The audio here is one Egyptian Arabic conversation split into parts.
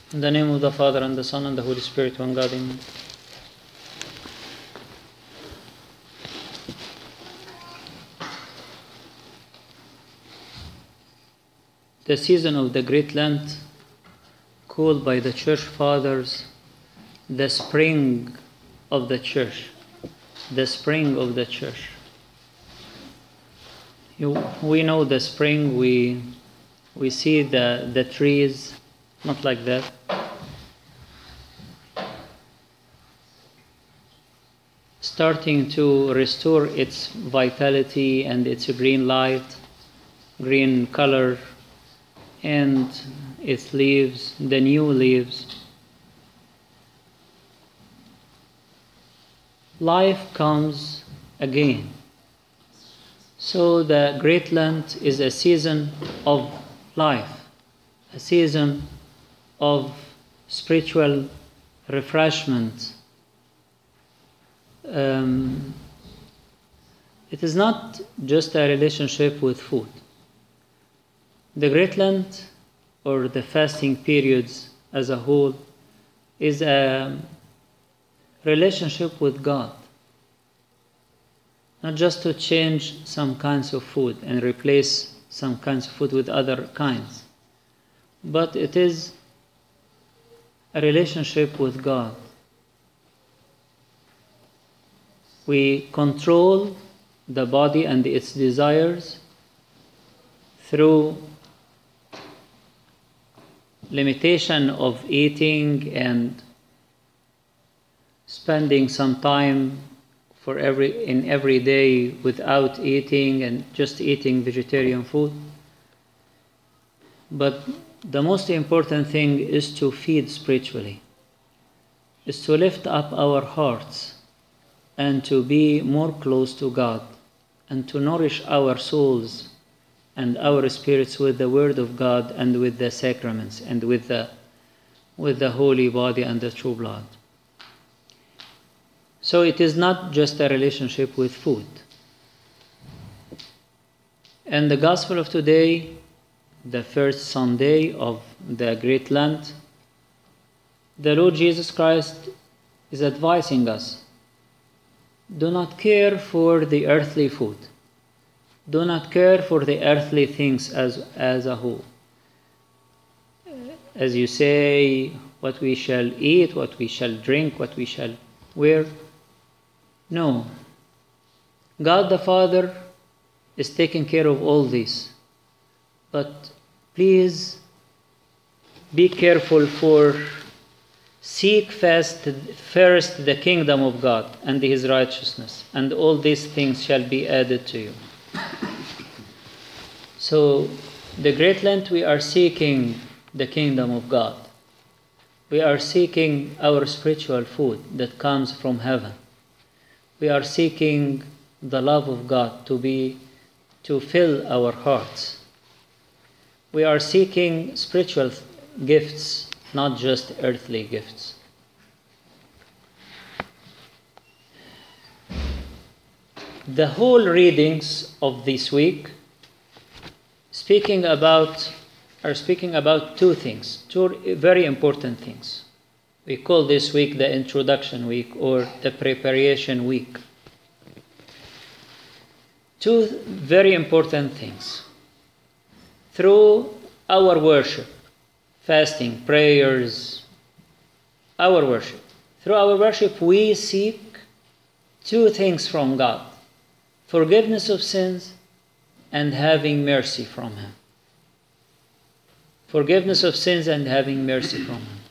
In the name of the Father, and the Son, and the Holy Spirit, one God, Amen. The season of the Great Lent, called by the Church Fathers the spring of the Church, the spring of the Church. You, we know the spring, we, we see the, the trees, not like that. Starting to restore its vitality and its green light, green color, and its leaves, the new leaves. Life comes again. So the Great Lent is a season of life, a season of spiritual refreshment. Um, it is not just a relationship with food. The Great Lent or the fasting periods as a whole is a relationship with God. Not just to change some kinds of food and replace some kinds of food with other kinds, but it is a relationship with God. We control the body and its desires through limitation of eating and spending some time for every in every day without eating and just eating vegetarian food but the most important thing is to feed spiritually is to lift up our hearts and to be more close to God and to nourish our souls and our spirits with the word of God and with the sacraments and with the with the holy body and the true blood. So it is not just a relationship with food. And the gospel of today, the first Sunday of the Great Lent, the Lord Jesus Christ is advising us do not care for the earthly food do not care for the earthly things as, as a whole. As you say, what we shall eat, what we shall drink, what we shall wear. No. God the Father is taking care of all this. But please be careful for seek first, first the kingdom of God and his righteousness, and all these things shall be added to you. So, the Great Lent, we are seeking the kingdom of God. We are seeking our spiritual food that comes from heaven. We are seeking the love of God to be to fill our hearts. We are seeking spiritual gifts, not just earthly gifts. The whole readings of this week speaking about are speaking about two things, two very important things. We call this week the introduction week or the preparation week. Two very important things. Through our worship, fasting, prayers, our worship, through our worship, we seek two things from God forgiveness of sins and having mercy from Him. Forgiveness of sins and having mercy from Him.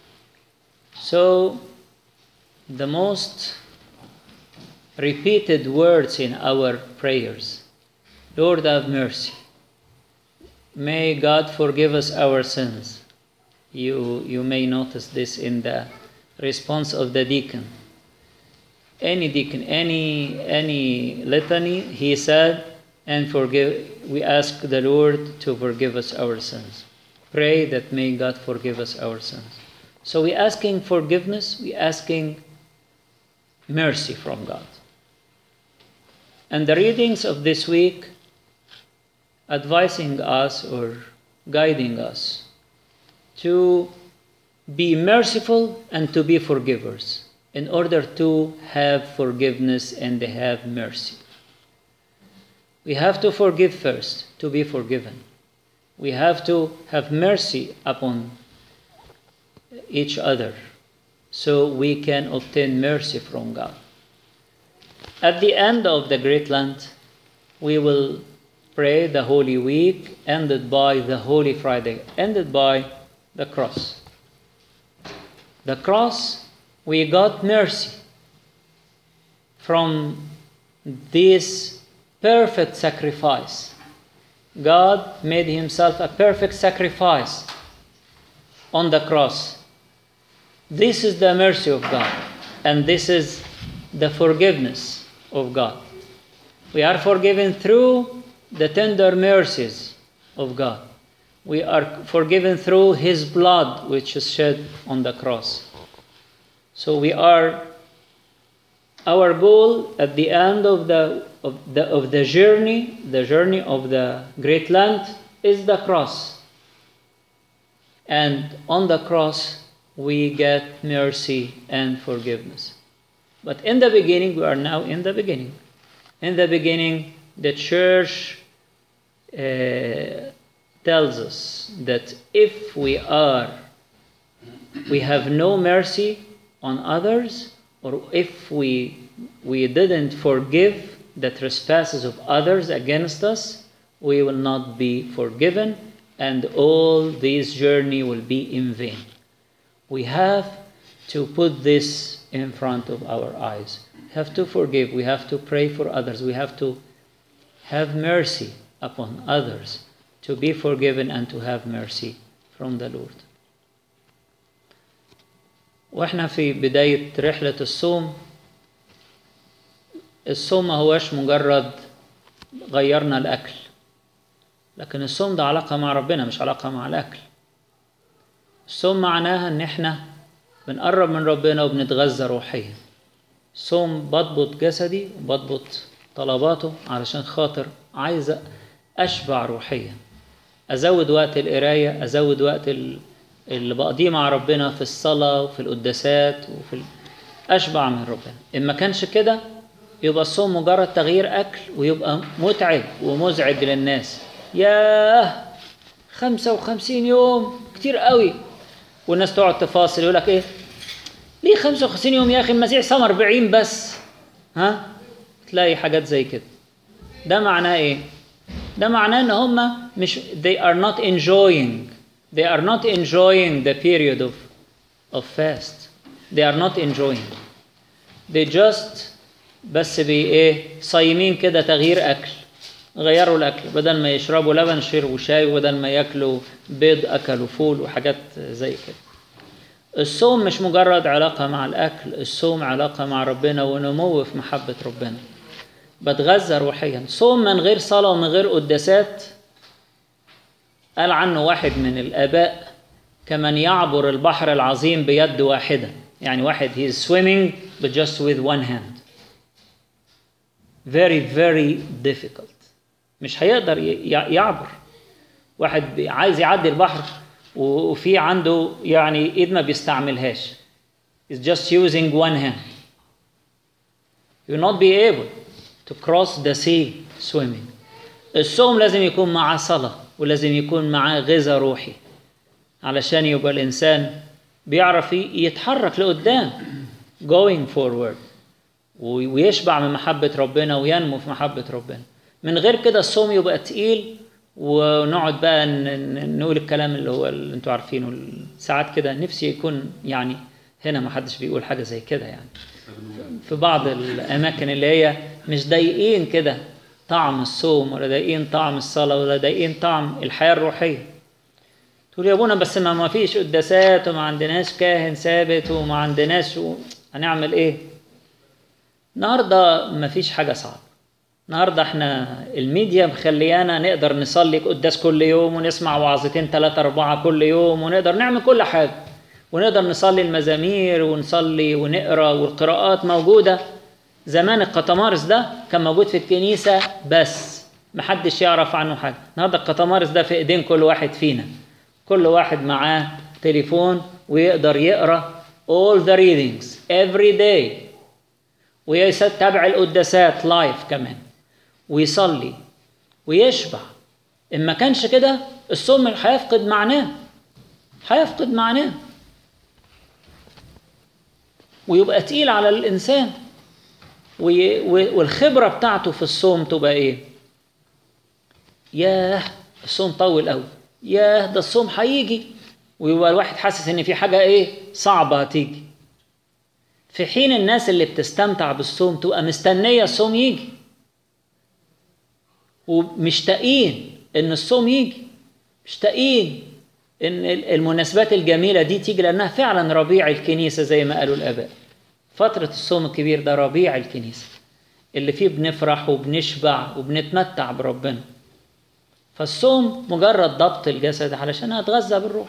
So, the most repeated words in our prayers Lord, have mercy. May God forgive us our sins. You, you may notice this in the response of the deacon. Any deacon, any, any litany, he said, and forgive we ask the lord to forgive us our sins pray that may god forgive us our sins so we asking forgiveness we asking mercy from god and the readings of this week advising us or guiding us to be merciful and to be forgivers in order to have forgiveness and have mercy. We have to forgive first to be forgiven. We have to have mercy upon each other so we can obtain mercy from God. At the end of the Great Lent, we will pray the Holy Week, ended by the Holy Friday, ended by the cross. The cross, we got mercy from this perfect sacrifice. God made himself a perfect sacrifice on the cross. This is the mercy of God, and this is the forgiveness of God. We are forgiven through the tender mercies of God. We are forgiven through His blood, which is shed on the cross. So we are, our goal at the end of the, of the, of the journey, the journey of the Great Land, is the cross. And on the cross, we get mercy and forgiveness. But in the beginning, we are now in the beginning. In the beginning, the church uh, tells us that if we are, we have no mercy on others, or if we, we didn't forgive the trespasses of others against us, we will not be forgiven, and all this journey will be in vain. We have to put this in front of our eyes. We have to forgive, we have to pray for others, we have to have mercy upon others, to be forgiven and to have mercy from the Lord. واحنا في بداية رحلة الصوم الصوم ما هوش مجرد غيرنا الأكل لكن الصوم ده علاقة مع ربنا مش علاقة مع الأكل الصوم معناها إن إحنا بنقرب من ربنا وبنتغذى روحيا الصوم بضبط جسدي وبضبط طلباته علشان خاطر عايز أشبع روحيا أزود وقت القراية أزود وقت اللي بقضيه مع ربنا في الصلاة وفي القداسات وفي ال... أشبع من ربنا إن ما كانش كده يبقى الصوم مجرد تغيير أكل ويبقى متعب ومزعج للناس ياه خمسة وخمسين يوم كتير قوي والناس تقعد تفاصل يقول لك ايه ليه 55 يوم يا اخي المسيح صام 40 بس ها تلاقي حاجات زي كده ده معناه ايه ده معناه ان هم مش they are not enjoying they are not enjoying the period of of fast they are not enjoying they just بس بي ايه صايمين كده تغيير اكل غيروا الاكل بدل ما يشربوا لبن شربوا شاي وبدل ما ياكلوا بيض اكلوا فول وحاجات زي كده الصوم مش مجرد علاقة مع الأكل الصوم علاقة مع ربنا ونمو في محبة ربنا بتغذى روحيا صوم من غير صلاة ومن غير قداسات قال عنه واحد من الآباء كمن يعبر البحر العظيم بيد واحدة يعني واحد he is swimming but just with one hand very very difficult مش هيقدر يعبر واحد عايز يعدي البحر وفي عنده يعني ايد ما بيستعملهاش is just using one hand you will not be able to cross the sea swimming الصوم لازم يكون معاه صلاة ولازم يكون معاه غذاء روحي علشان يبقى الإنسان بيعرف يتحرك لقدام going forward ويشبع من محبة ربنا وينمو في محبة ربنا من غير كده الصوم يبقى تقيل ونقعد بقى نقول الكلام اللي هو اللي انتوا عارفينه ساعات كده نفسي يكون يعني هنا ما حدش بيقول حاجه زي كده يعني في بعض الاماكن اللي هي مش ضايقين كده طعم الصوم ولا ضايقين طعم الصلاه ولا ضايقين طعم الحياه الروحيه تقول يا ابونا بس ما ما فيش قداسات وما عندناش كاهن ثابت وما عندناش و... هنعمل ايه النهارده ما فيش حاجه صعبه النهارده احنا الميديا مخليانا نقدر نصلي قداس كل يوم ونسمع وعظتين ثلاثة أربعة كل يوم ونقدر نعمل كل حاجة ونقدر نصلي المزامير ونصلي ونقرا والقراءات موجودة زمان القطمارس ده كان موجود في الكنيسة بس محدش يعرف عنه حاجة النهارده القطمارس ده في ايدين كل واحد فينا كل واحد معاه تليفون ويقدر يقرا all the readings every day ويتابع القداسات لايف كمان ويصلي ويشبع ان ما كانش كده الصوم هيفقد معناه هيفقد معناه ويبقى تقيل على الانسان وي- و- والخبره بتاعته في الصوم تبقى ايه ياه الصوم طول قوي ياه ده الصوم هيجي ويبقى الواحد حاسس ان في حاجه ايه صعبه هتيجي في حين الناس اللي بتستمتع بالصوم تبقى مستنيه الصوم يجي ومشتاقين ان الصوم يجي مشتاقين ان ال- المناسبات الجميله دي تيجي لانها فعلا ربيع الكنيسه زي ما قالوا الاباء فتره الصوم الكبير ده ربيع الكنيسه اللي فيه بنفرح وبنشبع وبنتمتع بربنا فالصوم مجرد ضبط الجسد علشان اتغذى بالروح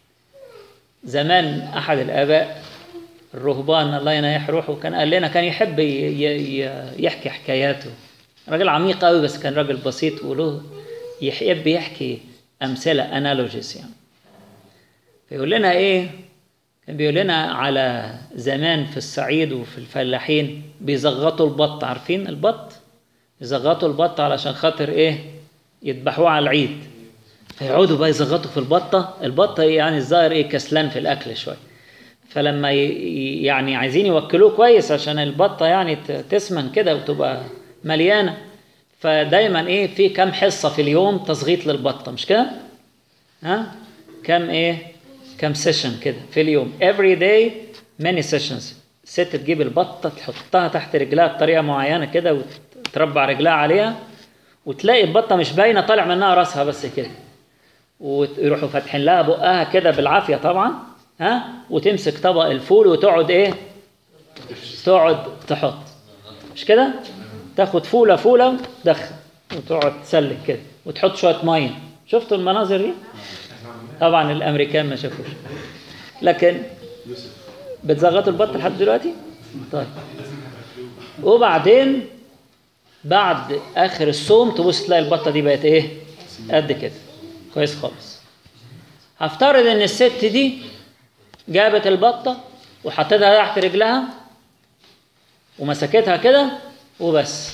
زمان احد الاباء الرهبان الله ينيح روحه كان قال لنا كان يحب ي- ي- ي- يحكي حكاياته راجل عميق قوي بس كان راجل بسيط وله يحب يحكي امثله انالوجيز يعني فيقول لنا ايه كان بيقول لنا على زمان في الصعيد وفي الفلاحين بيزغطوا البط عارفين البط يزغطوا البط علشان خاطر ايه يذبحوه على العيد فيقعدوا بقى يزغطوا في البطه البطه يعني الظاهر ايه كسلان في الاكل شويه فلما ي- ي- يعني عايزين يوكلوه كويس عشان البطه يعني ت- تسمن كده وتبقى مليانه فدايما ايه في كام حصه في اليوم تصغيط للبطه مش كده؟ ها؟ كام ايه؟ كام سيشن كده في اليوم every day many sessions ست تجيب البطه تحطها تحت رجلها بطريقه معينه كده وتربع رجلها عليها وتلاقي البطه مش باينه طالع منها راسها بس كده ويروحوا فاتحين لها بقها كده بالعافيه طبعا ها وتمسك طبق الفول وتقعد ايه تقعد تحط مش كده تاخد فوله فوله وتدخل وتقعد تسلك كده وتحط شويه ميه شفتوا المناظر دي طبعا الامريكان ما شافوش لكن بتزغطوا البط لحد دلوقتي طيب وبعدين بعد اخر الصوم تبص تلاقي البطه دي بقت ايه قد كده كويس خالص هفترض ان الست دي جابت البطه وحطيتها تحت رجلها ومسكتها كده وبس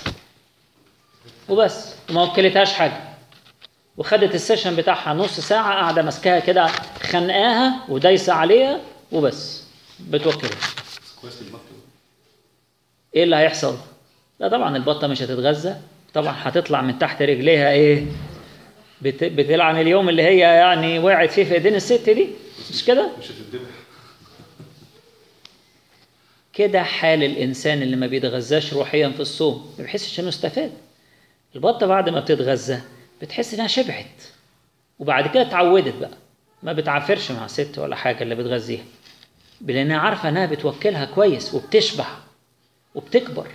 وبس وما وكلتهاش حاجه وخدت السيشن بتاعها نص ساعه قاعده ماسكاها كده خنقاها ودايسه عليها وبس بتوكلها كويس البط ايه اللي هيحصل؟ لا طبعا البطه مش هتتغذى طبعا هتطلع من تحت رجليها ايه؟ بت... بتلعن اليوم اللي هي يعني وقعت فيه في ايدين الست دي مش كده؟ مش هتتذبح كده حال الانسان اللي ما بيتغذاش روحيا في الصوم ما بيحسش انه استفاد البطه بعد ما بتتغذى بتحس انها شبعت وبعد كده اتعودت بقى ما بتعافرش مع ست ولا حاجه اللي بتغذيها لانها عارفه انها بتوكلها كويس وبتشبع وبتكبر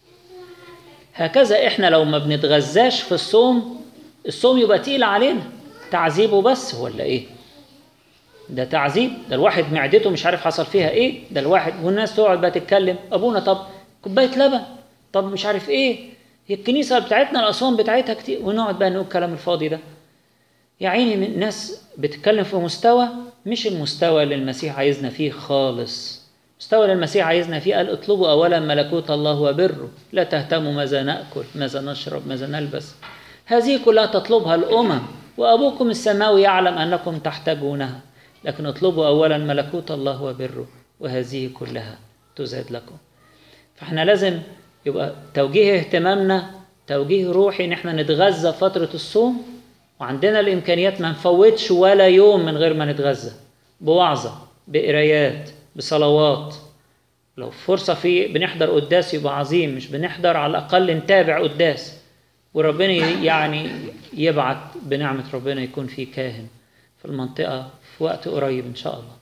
هكذا احنا لو ما بنتغذاش في الصوم الصوم يبقى تقيل علينا تعذيبه بس ولا ايه ده تعذيب ده الواحد معدته مش عارف حصل فيها ايه ده الواحد والناس تقعد بقى تتكلم ابونا طب كوبايه لبن طب مش عارف ايه هي الكنيسه بتاعتنا الاصوام بتاعتها كتير ونقعد بقى نقول الكلام الفاضي ده يا عيني من ناس بتتكلم في مستوى مش المستوى اللي المسيح عايزنا فيه خالص المستوى اللي المسيح عايزنا فيه قال اطلبوا اولا ملكوت الله وبره لا تهتموا ماذا ناكل ماذا نشرب ماذا نلبس هذه كلها تطلبها الامم وابوكم السماوي يعلم انكم تحتاجونها لكن اطلبوا اولا ملكوت الله وبره وهذه كلها تزاد لكم فاحنا لازم يبقى توجيه اهتمامنا توجيه روحي ان احنا نتغذى فتره الصوم وعندنا الامكانيات ما نفوتش ولا يوم من غير ما نتغذى بوعظه بقرايات بصلوات لو فرصه في بنحضر قداس يبقى عظيم مش بنحضر على الاقل نتابع قداس وربنا يعني يبعت بنعمه ربنا يكون في كاهن في المنطقه في وقت قريب ان شاء الله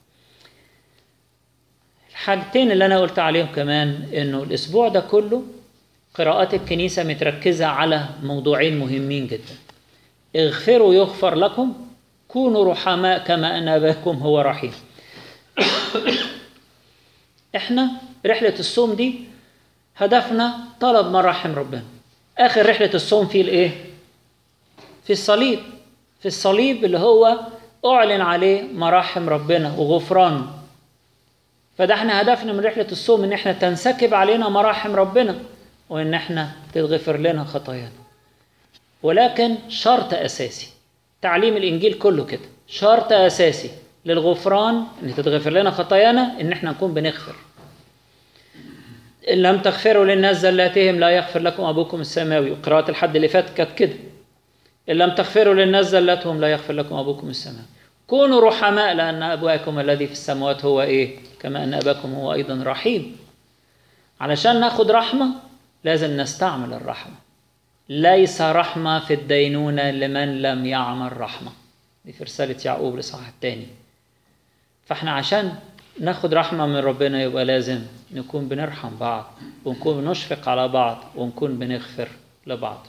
الحاجتين اللي انا قلت عليهم كمان انه الاسبوع ده كله قراءات الكنيسه متركزه على موضوعين مهمين جدا اغفروا يغفر لكم كونوا رحماء كما ان اباكم هو رحيم احنا رحله الصوم دي هدفنا طلب مراحم ربنا اخر رحله الصوم في الايه في الصليب في الصليب اللي هو اعلن عليه مراحم ربنا وغفرانه فده احنا هدفنا من رحلة الصوم ان احنا تنسكب علينا مراحم ربنا وان احنا تتغفر لنا خطايانا ولكن شرط اساسي تعليم الانجيل كله كده شرط اساسي للغفران ان تتغفر لنا خطايانا ان احنا نكون بنغفر ان لم تغفروا للناس زلاتهم لا يغفر لكم ابوكم السماوي وقراءة الحد اللي فات كانت كده ان لم تغفروا للناس زلاتهم لا يغفر لكم ابوكم السماوي كونوا رحماء لان ابواكم الذي في السماوات هو ايه كما ان اباكم هو ايضا رحيم علشان ناخد رحمه لازم نستعمل الرحمه ليس رحمه في الدينونه لمن لم يعمل رحمه دي في رساله يعقوب الاصحاح الثاني فاحنا عشان ناخد رحمه من ربنا يبقى لازم نكون بنرحم بعض ونكون بنشفق على بعض ونكون بنغفر لبعض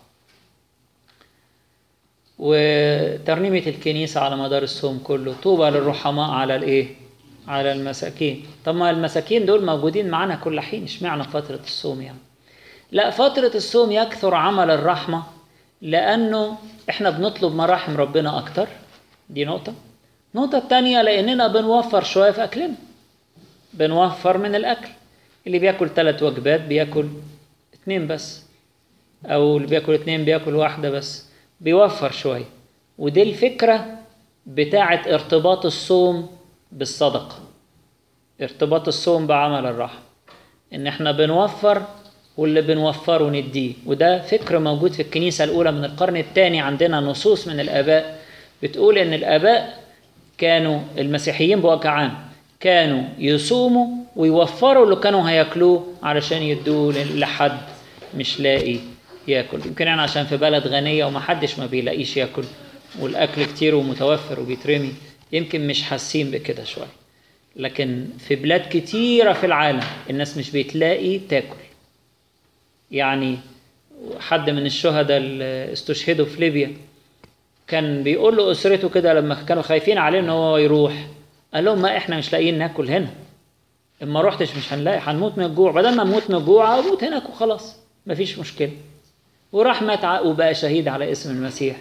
وترنيمة الكنيسة على مدار الصوم كله طوبى للرحماء على الايه؟ على المساكين طب ما المساكين دول موجودين معانا كل حين اشمعنى فترة الصوم يعني لا فترة الصوم يكثر عمل الرحمة لأنه احنا بنطلب مراحم ربنا أكتر دي نقطة النقطة التانية لأننا بنوفر شوية في أكلنا بنوفر من الأكل اللي بياكل ثلاث وجبات بياكل اتنين بس أو اللي بياكل اتنين بياكل واحدة بس بيوفر شوية ودي الفكرة بتاعة ارتباط الصوم بالصدقة ارتباط الصوم بعمل الرحمة ان احنا بنوفر واللي بنوفره نديه وده فكر موجود في الكنيسة الأولى من القرن الثاني عندنا نصوص من الآباء بتقول إن الآباء كانوا المسيحيين بوجه عام كانوا يصوموا ويوفروا اللي كانوا هياكلوه علشان يدوه لحد مش لاقي ياكل يمكن احنا عشان في بلد غنيه ومحدش ما بيلاقيش ياكل والاكل كتير ومتوفر وبيترمي يمكن مش حاسين بكده شويه لكن في بلاد كتيره في العالم الناس مش بتلاقي تاكل يعني حد من الشهداء اللي استشهدوا في ليبيا كان بيقول له اسرته كده لما كانوا خايفين عليه ان هو يروح قال لهم ما احنا مش لاقيين ناكل هنا اما رحتش مش هنلاقي هنموت من الجوع بدل ما نموت من الجوع اموت هناك وخلاص مفيش مشكله وراح مات وبقى شهيد على اسم المسيح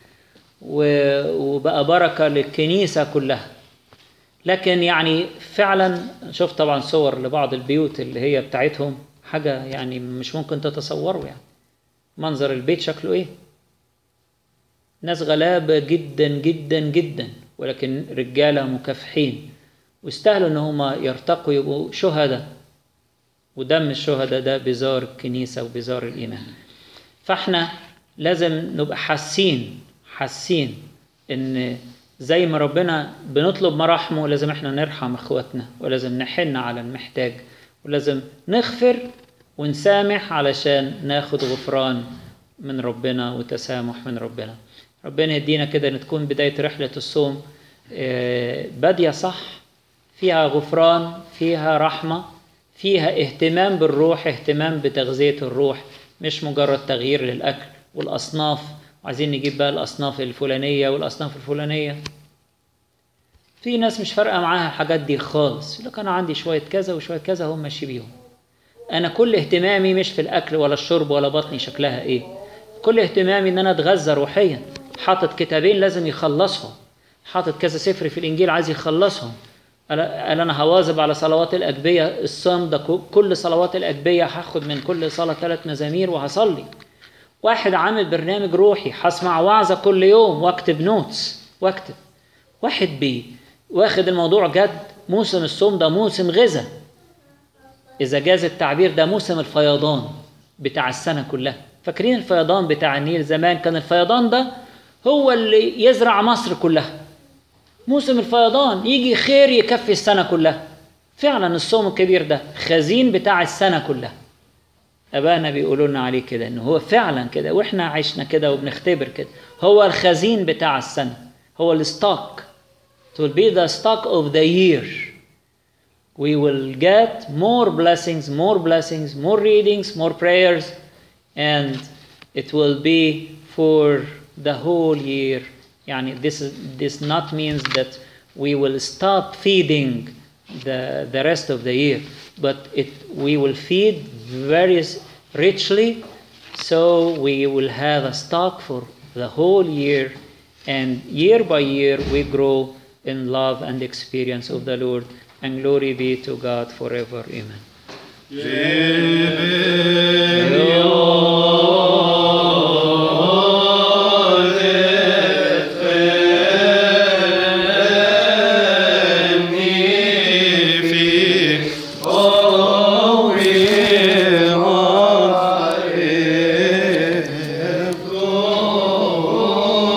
وبقى بركة للكنيسة كلها لكن يعني فعلا شفت طبعا صور لبعض البيوت اللي هي بتاعتهم حاجة يعني مش ممكن تتصوروا يعني منظر البيت شكله ايه ناس غلابة جدا جدا جدا ولكن رجالة مكافحين واستاهلوا ان هما يرتقوا يبقوا شهداء ودم الشهداء ده بزار الكنيسة وبزار الإيمان فاحنا لازم نبقى حاسين حاسين ان زي ما ربنا بنطلب مراحمه لازم احنا نرحم اخواتنا ولازم نحن على المحتاج ولازم نغفر ونسامح علشان ناخد غفران من ربنا وتسامح من ربنا ربنا يدينا كده ان تكون بداية رحلة الصوم بادية صح فيها غفران فيها رحمة فيها اهتمام بالروح اهتمام بتغذية الروح مش مجرد تغيير للأكل والأصناف وعايزين نجيب بقى الأصناف الفلانية والأصناف الفلانية في ناس مش فارقة معاها الحاجات دي خالص يقول لك أنا عندي شوية كذا وشوية كذا هم ماشي بيهم أنا كل اهتمامي مش في الأكل ولا الشرب ولا بطني شكلها إيه كل اهتمامي إن أنا أتغذى روحيا حاطط كتابين لازم يخلصهم حاطط كذا سفر في الإنجيل عايز يخلصهم قال أنا هواظب على صلوات الأجبية الصوم ده كل صلوات الأجبية هاخد من كل صلاة ثلاث مزامير وهصلي واحد عامل برنامج روحي هسمع وعظة كل يوم واكتب نوتس واكتب واحد بي واخد الموضوع جد موسم الصوم ده موسم غذاء إذا جاز التعبير ده موسم الفيضان بتاع السنة كلها فاكرين الفيضان بتاع النيل زمان كان الفيضان ده هو اللي يزرع مصر كلها موسم الفيضان يجي خير يكفي السنة كلها فعلا الصوم الكبير ده خزين بتاع السنة كلها أبانا بيقولوا لنا عليه كده إنه هو فعلا كده وإحنا عشنا كده وبنختبر كده هو الخزين بتاع السنة هو الستوك it will be the stock of the year we will get more blessings more blessings more readings more prayers and it will be for the whole year يعني this is, this not means that we will stop feeding the the rest of the year but it we will feed very richly so we will have a stock for the whole year and year by year we grow in love and experience of the Lord. And glory be to God forever. Amen. Amen.